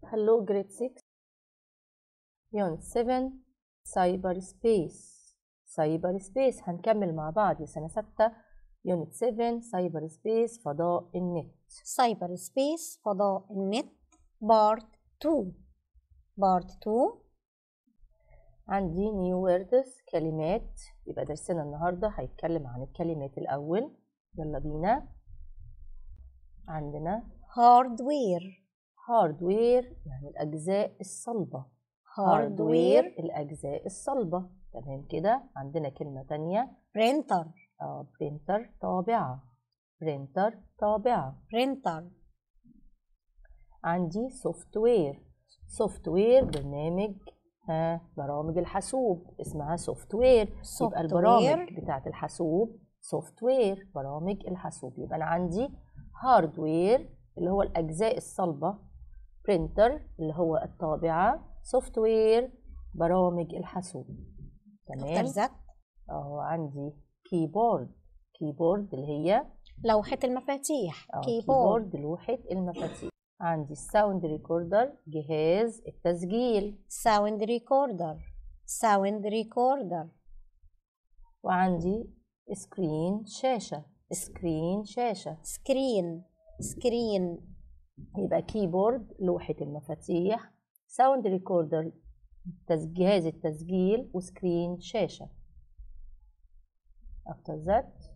Hello grade 6 Unit 7 Cyber Space Cyber Space هنكمل مع بعض يا سنة 6 Unit 7 Cyber Space فضاء النت سايبر سبيس فضاء النت بارت 2 بارت 2 عندي new words كلمات يبقى درسنا النهاردة هيتكلم عن الكلمات الأول يلا بينا عندنا هاردوير hardware يعني الأجزاء الصلبة هاردوير الأجزاء الصلبة تمام كده عندنا كلمة تانية برينتر اه برينتر طابعة برينتر طابعة برينتر عندي سوفت وير سوفت وير برنامج ها برامج الحاسوب اسمها سوفت وير يبقى Software. البرامج بتاعت الحاسوب سوفت وير برامج الحاسوب يبقى انا عندي هاردوير اللي هو الاجزاء الصلبه برينتر اللي هو الطابعه سوفت وير برامج الحاسوب دكتور تمام زك اه عندي كيبورد كيبورد اللي هي لوحة المفاتيح اه كيبورد كيبورد لوحة المفاتيح عندي الساوند ريكوردر جهاز التسجيل ساوند ريكوردر ساوند ريكوردر وعندي سكرين شاشة سكرين شاشة سكرين سكرين يبقى كيبورد لوحة المفاتيح ساوند ريكوردر تس- جهاز التسجيل وسكرين شاشة after that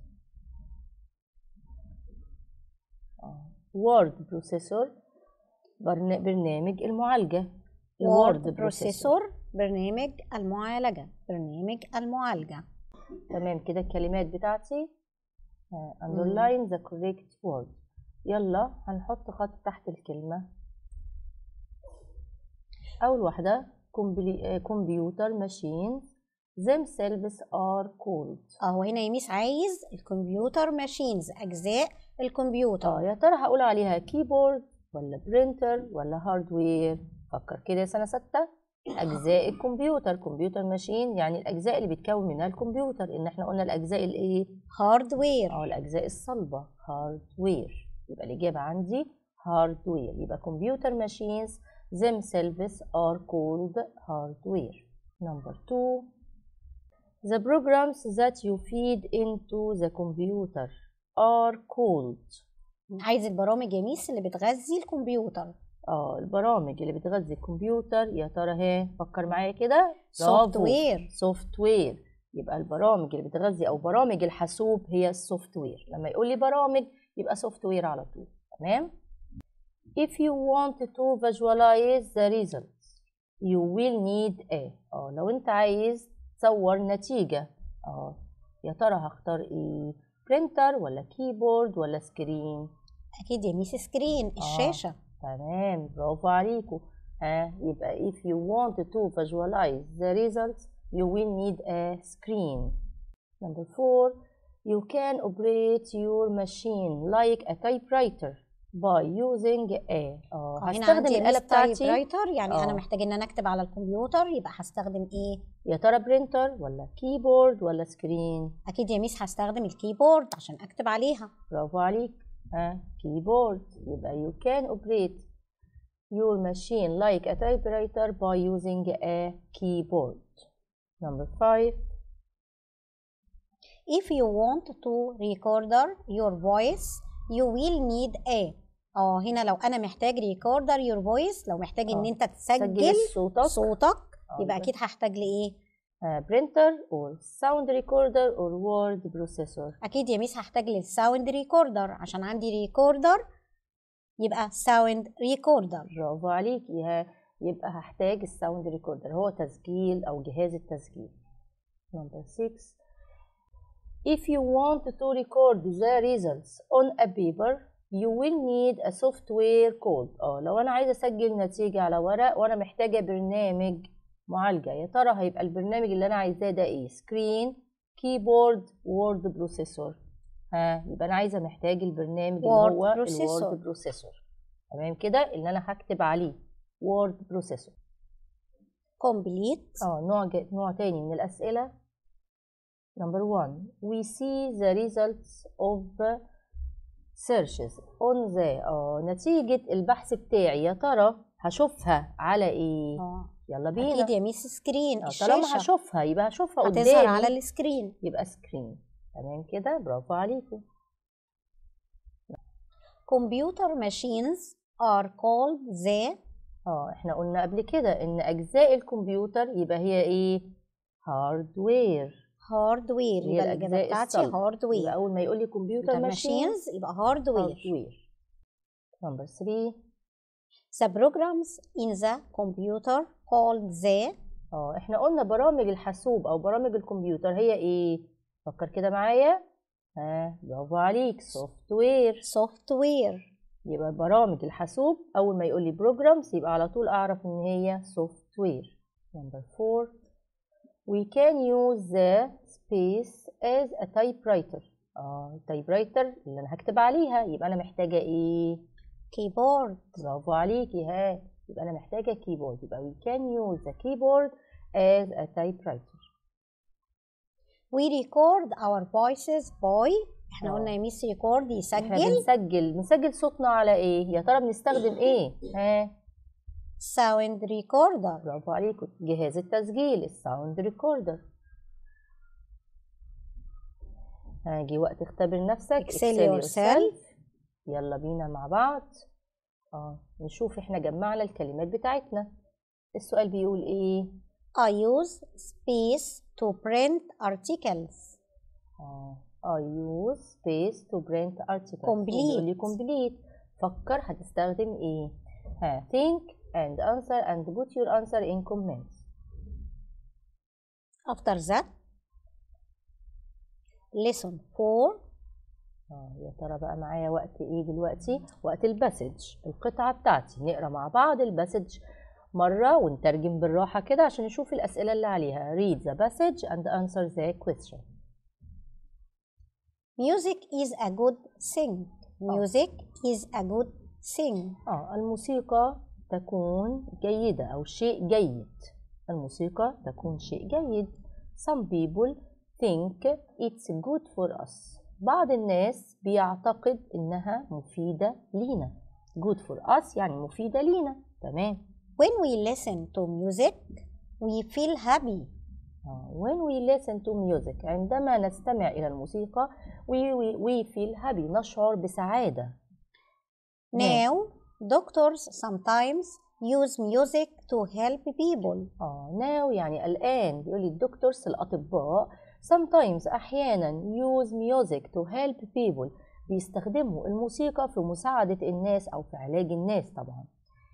وورد بروسيسور برنامج المعالجة وورد الword بروسيسور برنامج المعالجة برنامج المعالجة تمام كده الكلمات بتاعتي آه، underline the correct word يلا هنحط خط تحت الكلمة أول واحدة كمبيوتر machines themselves are called اهو هنا يميس عايز الكمبيوتر ماشينز اجزاء اه الكمبيوتر يا ترى هقول عليها كيبورد ولا برينتر ولا هاردوير فكر كده يا سنة ستة أجزاء الكمبيوتر كمبيوتر ماشين يعني الأجزاء اللي بيتكون منها الكمبيوتر إن احنا قلنا الأجزاء الإيه؟ هاردوير اه الأجزاء الصلبة هاردوير يبقى الإجابة عندي هاردوير يبقى كمبيوتر machines themselves are called hardware number two the programs that you feed into the computer are called عايز البرامج يا ميس اللي بتغذي الكمبيوتر اه البرامج اللي بتغذي الكمبيوتر يا ترى ها فكر معايا كده سوفت وير سوفت وير يبقى البرامج اللي بتغذي او برامج الحاسوب هي السوفت وير لما يقول لي برامج يبقى سوفت وير على طول تمام if you want to visualize the results you will need a اه لو انت عايز تصور نتيجة اه يا ترى هختار ايه برينتر ولا كيبورد ولا سكرين اكيد يا ميس سكرين الشاشة تمام برافو عليكم ها يبقى if you want to visualize the results you will need a screen number four you can operate your machine like a typewriter by using a اه هنا هستخدم عندي الآلة ميس تايب بتاعتي رايتر يعني انا آه. محتاج ان انا اكتب على الكمبيوتر يبقى هستخدم ايه يا ترى برينتر ولا كيبورد ولا سكرين اكيد يا ميس هستخدم الكيبورد عشان اكتب عليها برافو عليك ها كيبورد يبقى you can operate your machine like a typewriter by using a keyboard number five if you want to recorder your voice you will need a اه هنا لو انا محتاج ريكوردر يور فويس لو محتاج ان آه. انت سجل تسجل صوتك صوتك آه، يبقى يبقى اكيد هحتاج لايه printer or sound recorder or word processor اكيد يا ميس هحتاج للساوند ريكوردر عشان عندي ريكوردر يبقى ساوند ريكوردر برافو عليك يا يبقى هحتاج الساوند ريكوردر هو تسجيل او جهاز التسجيل number six if you want to record the results on a paper you will need a software called اه لو انا عايزه اسجل نتيجه على ورق وانا محتاجه برنامج معالجه يا ترى هيبقى البرنامج اللي انا عايزاه ده ايه سكرين كيبورد وورد بروسيسور ها يبقى انا عايزه محتاج البرنامج اللي Word هو processor. الوورد بروسيسور تمام كده اللي انا هكتب عليه وورد بروسيسور كومبليت اه نوع ج... نوع تاني من الاسئله number one we see the results of searches on the اه نتيجة البحث بتاعي يا ترى هشوفها على ايه اه يلا بينا اكيد يا ميس سكرين آه، طالما الشاشه هشوفها يبقى هشوفها هتظهر قدامي على السكرين يبقى سكرين تمام كده برافو عليكم computer machines are called the اه احنا قلنا قبل كده ان اجزاء الكمبيوتر يبقى هي ايه هاردوير hardware هي يبقى الإجابة الأجزاء بتاعتي الصلب. يبقى hardware اول ما يقول لي كمبيوتر computer ماشين machines يبقى hardware هاردوير نمبر 3 the programs in the computer called the اه احنا قلنا برامج الحاسوب او برامج الكمبيوتر هي ايه فكر كده معايا ها برافو عليك سوفت وير software يبقى برامج الحاسوب اول ما يقول لي بروجرامز يبقى على طول اعرف ان هي سوفت وير نمبر 4 we can use the space as a typewriter اه typewriter اللي انا هكتب عليها يبقى انا محتاجه ايه keyboard برافو عليكي ها يبقى انا محتاجه كيبورد يبقى we can use the keyboard as a typewriter we record our voices by احنا آه. قلنا يا ميس record احنا يسجل بنسجل بنسجل صوتنا على ايه يا ترى بنستخدم ايه ها sound recorder برافو عليكم جهاز التسجيل الساوند ريكوردر هاجي وقت اختبر نفسك Excel Excel yourself. يلا بينا مع بعض اه نشوف احنا جمعنا الكلمات بتاعتنا السؤال بيقول ايه I use space to print articles اه I use space to print articles Complete. بيقول لي complete فكر هتستخدم ايه ها think and answer and put your answer in comments after that lesson 4 اه يا ترى بقى معايا وقت ايه دلوقتي وقت الباسج القطعة بتاعتي نقرا مع بعض الباسج مرة ونترجم بالراحة كده عشان نشوف الأسئلة اللي عليها read the passage and answer the question music is a good thing music is a good thing اه الموسيقى تكون جيدة أو شيء جيد الموسيقى تكون شيء جيد some people think it's good for us بعض الناس بيعتقد إنها مفيدة لينا good for us يعني مفيدة لينا تمام when we listen to music we feel happy آه، when we listen to music عندما نستمع إلى الموسيقى we, we, we feel happy نشعر بسعادة now doctors sometimes use music to help people اه now يعني الآن بيقول لي الدكتورز الأطباء sometimes أحيانا use music to help people بيستخدموا الموسيقى في مساعدة الناس أو في علاج الناس طبعا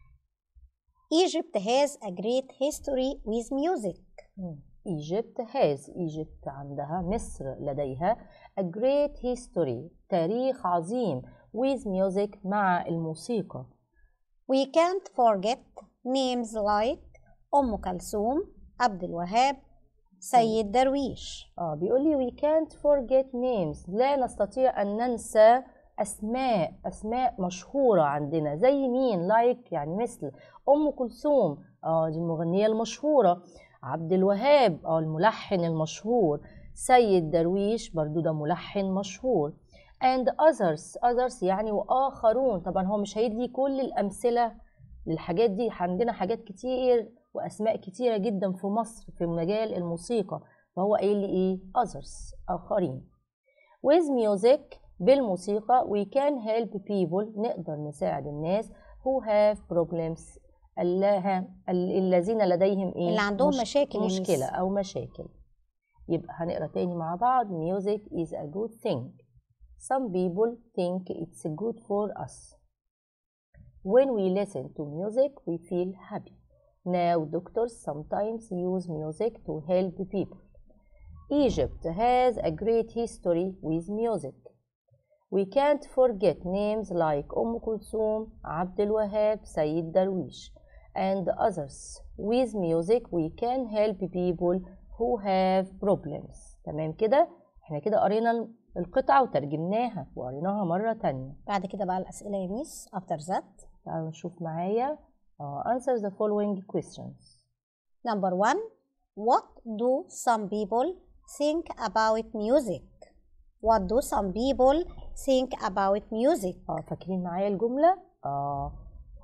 Egypt has a great history with music مم. Egypt has Egypt عندها مصر لديها a great history تاريخ عظيم with music مع الموسيقى we can't forget names like أم كلثوم عبد الوهاب سيد درويش اه بيقول لي we can't forget names لا نستطيع أن ننسى أسماء أسماء مشهورة عندنا زي مين like يعني مثل أم كلثوم اه دي المغنية المشهورة عبد الوهاب اه الملحن المشهور سيد درويش برضو ده ملحن مشهور and others others يعني وآخرون طبعا هو مش هيدي كل الأمثلة للحاجات دي عندنا حاجات كتير وأسماء كتيرة جدا في مصر في مجال الموسيقى فهو قايل لي إيه others آخرين with music بالموسيقى we can help people نقدر نساعد الناس who have problems الله الذين لديهم إيه اللي عندهم مشاكل يا ميس. مشكلة أو مشاكل يبقى هنقرا تاني مع بعض music is a good thing some people think it's good for us when we listen to music we feel happy now doctors sometimes use music to help people Egypt has a great history with music we can't forget names like Umm Kulthum, Abdul Wahab, Sayyid Darwish and others with music we can help people who have problems تمام كده احنا كده قرينا القطعة وترجمناها وقريناها مرة تانية بعد كده بقى الأسئلة يا ميس after that تعالوا نشوف معايا uh, answer the following questions number one what do some people think about music what do some people think about music اه فاكرين معايا الجملة اه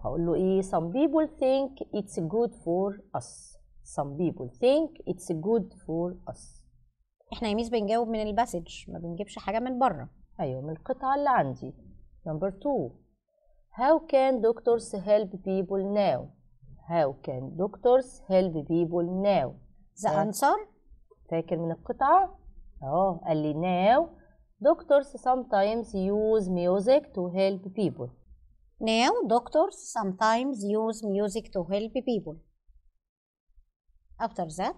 هقول له ايه some people think it's good for us some people think it's good for us احنا يا ميس بنجاوب من الباسج ما بنجيبش حاجه من بره ايوه من القطعة اللي عندي number two how can doctors help people now how can doctors help people now the آه. answer فاكر من القطعة اه قال لي now doctors sometimes use music to help people now doctors sometimes use music to help people after that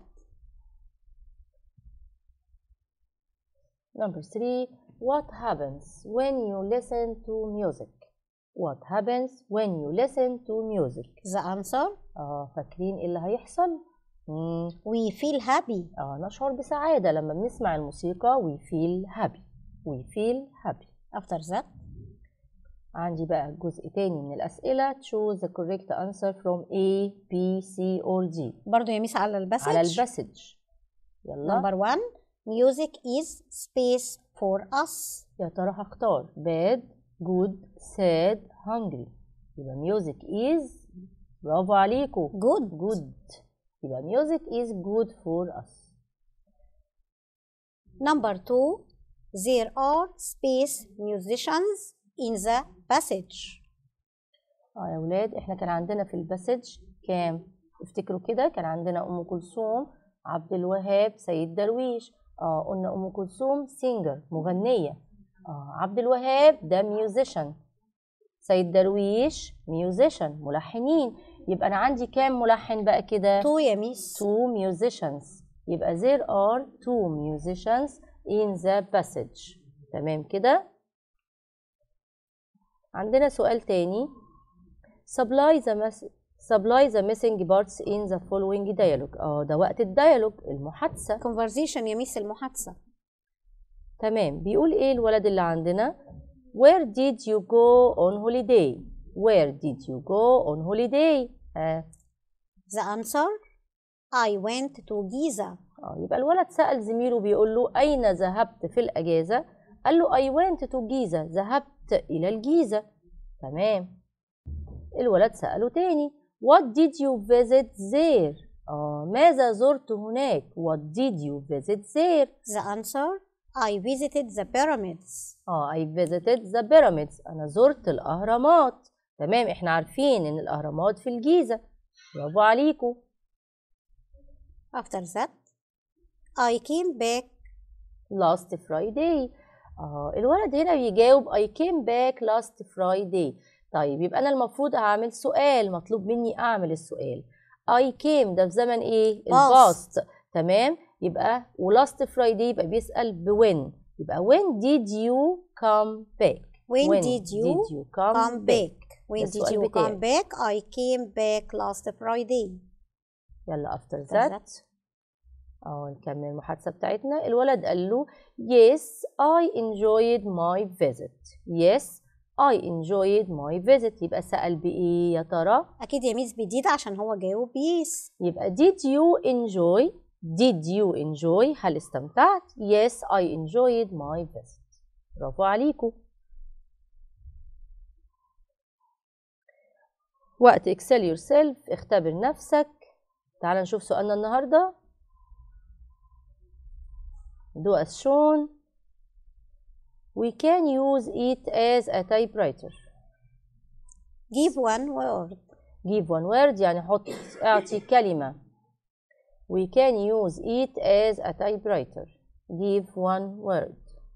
Number three, what happens when you listen to music? What happens when you listen to music? the answer اه فاكرين ايه اللي هيحصل؟ مم. we feel happy اه نشعر بسعادة لما بنسمع الموسيقى we feel happy we feel happy after that عندي بقى جزء تاني من الأسئلة choose the correct answer from A, B, C or D برضو يا ميس على الباسج على الباسج يلا number one music is space for us يا ترى هختار bad, good, sad, hungry يبقى music is برافو عليكم good good يبقى music is good for us number two there are space musicians in the passage اه يا ولاد احنا كان عندنا في الباسج كام افتكروا كده كان عندنا ام كلثوم عبد الوهاب سيد درويش اه قلنا ام كلثوم سينجر مغنيه اه عبد الوهاب ده ميوزيشن سيد درويش ميوزيشن ملحنين يبقى انا عندي كام ملحن بقى كده two يا ميس two musicians يبقى there are two musicians in the passage تمام كده عندنا سؤال تاني supply the mes- supply the missing parts in the following dialogue اه ده وقت الديالوج المحادثة conversation يا ميس المحادثة تمام بيقول ايه الولد اللي عندنا where did you go on holiday where did you go on holiday آه. the answer I went to Giza اه يبقى الولد سأل زميله بيقول له أين ذهبت في الأجازة؟ قال له I went to جيزة ذهبت إلى الجيزة تمام الولد سأله تاني What did you visit there؟ اه ماذا زرت هناك؟ What did you visit there؟ the answer I visited the pyramids اه I visited the pyramids أنا زرت الأهرامات تمام احنا عارفين إن الأهرامات في الجيزة برافو عليكم after that I came back last Friday اه الولد هنا بيجاوب I came back last Friday طيب يبقى أنا المفروض هعمل سؤال مطلوب مني أعمل السؤال I came ده في زمن إيه؟ الباست تمام يبقى و last Friday يبقى بيسأل بوين يبقى when did you come back when, did you did you come, come back when ده did السؤال you بتاعي. come back I came back last Friday يلا after After that اه نكمل المحادثة بتاعتنا الولد قال له yes I enjoyed my visit yes I enjoyed my visit يبقى سأل بإيه يا ترى أكيد يا ميس بديدة عشان هو جاوب yes يبقى did you enjoy did you enjoy هل استمتعت yes I enjoyed my visit برافو عليكم وقت excel yourself اختبر نفسك تعال نشوف سؤالنا النهارده do as shown we can use it as a typewriter give one word give one word يعني حط اعطي كلمة we can use it as a typewriter give one word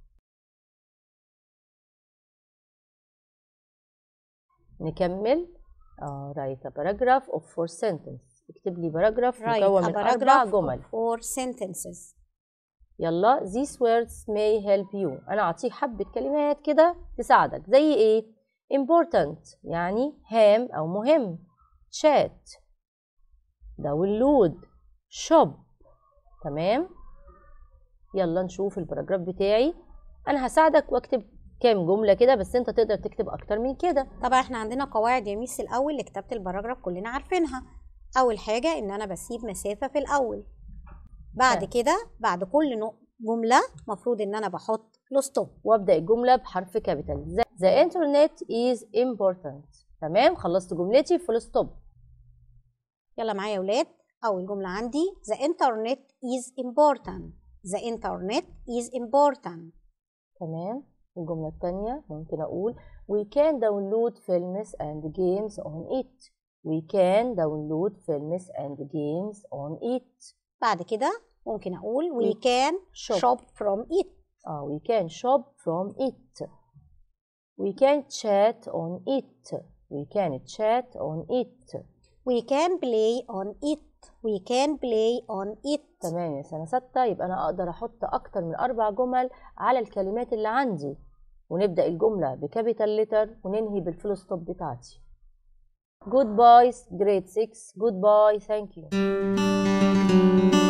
نكمل uh, write a paragraph of four sentences اكتب لي باراجراف write مكون a من أربع paragraph جمل of four sentences يلا these words may help you أنا أعطيك حبة كلمات كده تساعدك زي إيه important يعني هام أو مهم chat داونلود شوب تمام يلا نشوف الباراجراف بتاعي أنا هساعدك واكتب كام جملة كده بس أنت تقدر تكتب أكتر من كده طبعا احنا عندنا قواعد يا ميس الأول لكتابة الباراجراف كلنا عارفينها أول حاجة إن أنا بسيب مسافة في الأول بعد تمام. كده بعد كل نق- جملة مفروض إن أنا بحط له ستوب وابدأ الجملة بحرف كابيتال The internet is important تمام خلصت جملتي فول ستوب يلا معايا يا ولاد أول جملة عندي the internet is important the internet is important تمام الجملة التانية ممكن أقول we can download films and games on it we can download films and games on it بعد كده ممكن أقول we We can shop. shop from it آه we can shop from it we can chat on it we can chat on it we can play on it we can play on it تمام يا سنة ستة يبقى أنا أقدر أحط أكتر من أربع جمل على الكلمات اللي عندي ونبدأ الجملة بكابيتال لتر وننهي بالفول ستوب بتاعتي Goodbye grade 6 Goodbye thank you